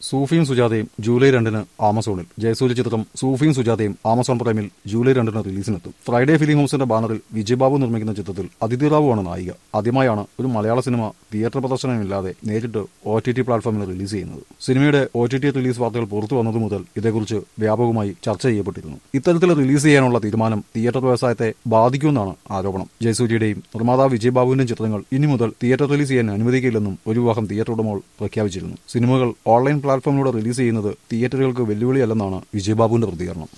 സൂഫിയും സുജാതയും July രണ്ടിന് ആമസോണിൽ ജയസൂര്യ ചിത്രം സൂഫിയും സുജാതയും ആമസോൺ പ്രൈമിൽ ജൂലൈ രണ്ടിന് റിലീസിനെത്തും ഫ്രൈഡേ ഫിലിം ഹൗസിന്റെ ബാനറിൽ വിജയബാബു നിർമ്മിക്കുന്ന ചിത്രത്തിൽ അതിഥി റാവുവാണ് നായിക ആദ്യമായാണ് ഒരു മലയാള സിനിമ തിയേറ്റർ പ്രദർശനമില്ലാതെ നേരിട്ട് ഒ ടി ടി പ്ലാറ്റ്ഫോമിൽ റിലീസ് ചെയ്യുന്നത് സിനിമയുടെ ഒ ടി ടി റിലീസ് വാർത്തകൾ പുറത്തു വന്നതു മുതൽ ഇതേക്കുറിച്ച് വ്യാപകമായി ചർച്ച ചെയ്യപ്പെട്ടിരുന്നു ഇത്തരത്തിൽ റിലീസ് ചെയ്യാനുള്ള തീരുമാനം തിയേറ്റർ വ്യവസായത്തെ ബാധിക്കുമെന്നാണ് ആരോപണം ജയസൂര്യയുടെയും നിർമ്മാതാവ് വിജയബാബുവിന്റെയും ചിത്രങ്ങൾ ഇനി മുതൽ തിയേറ്റർ റിലീസ് ചെയ്യാൻ അനുവദിക്കില്ലെന്നും ഒരു വിവാഹം തിയേറ്റർ ഉടമകൾ പ്രഖ്യാപിച്ചിരുന്നു സിനിമകൾ ഓൺലൈൻ പ്ലാറ്റ്ഫോമിലൂടെ റിലീസ് ചെയ്യുന്നത് തിയേറ്ററുകൾക്ക് വെല്ലുവിളിയല്ലെന്നാണ് വിജയബാബുവിന്റെ പ്രതികരണം